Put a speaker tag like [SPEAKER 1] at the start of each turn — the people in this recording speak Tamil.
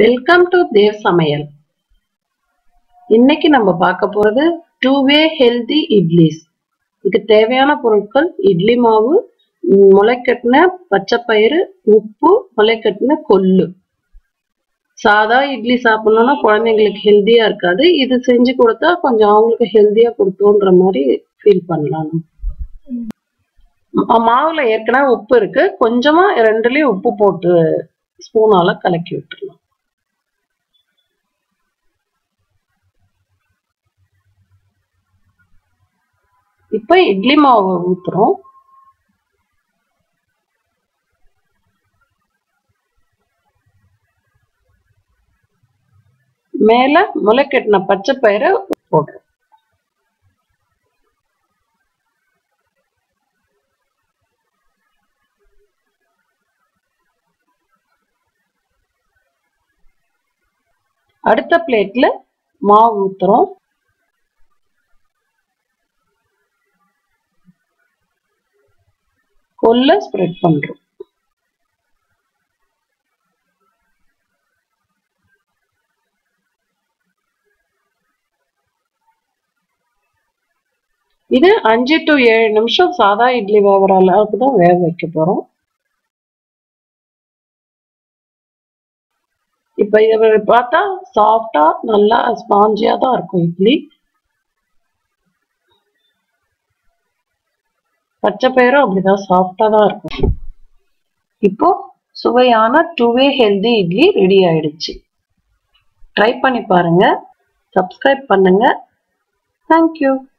[SPEAKER 1] வெல்கம் டு தேவ் சமையல் இன்னைக்கு நம்ம பார்க்க போறது டூ வே ஹெல்தி இட்லிஸ் இதுக்கு தேவையான பொருட்கள் இட்லி மாவு ம், முளைக்கட்டின பச்சைப்பயிறு உப்பு முளைக்கட்டின கொள்ளு சாதா இட்லி சாப்பிடணும்னா குழந்தைங்களுக்கு ஹெல்தியா இருக்காது இது செஞ்சு கொடுத்தா கொஞ்சம் அவங்களுக்கு ஹெல்தியா கொடுத்தோன்ற மாதிரி ஃபீல் பண்ணலாம் நம்ம. மா- மாவுல ஏற்கனவே உப்பு இருக்கு கொஞ்சமா ரெண்டுலயும் உப்பு போட்டு ஸ்பூனால கலக்கி விட்டுறலாம் இப்ப இட்லி மாவு ஊத்துறோம் மேல முளைக்கட்டின பச்சை பயிரை போடுறோம் அடுத்த பிளேட்ல மாவு ஊத்துறோம் கொல்ல ஸ்ப்ரெட் பண்றோம் இது அஞ்சு டு ஏழு நிமிஷம் சாதா இட்லி வேகிற அளவுக்கு தான் வேக வைக்க போறோம் இப்ப இதை பார்த்தா சாஃப்டா நல்லா ஸ்பாஞ்சியா தான் இருக்கும் இட்லி பச்சை பயிரும் அப்படிதான் சாஃப்டா தான் இருக்கும் இப்போ சுவையான two way healthy idli ready ஆயிடுச்சு ட்ரை பண்ணி பாருங்க சப்ஸ்கிரைப் பண்ணுங்க தேங்க்யூ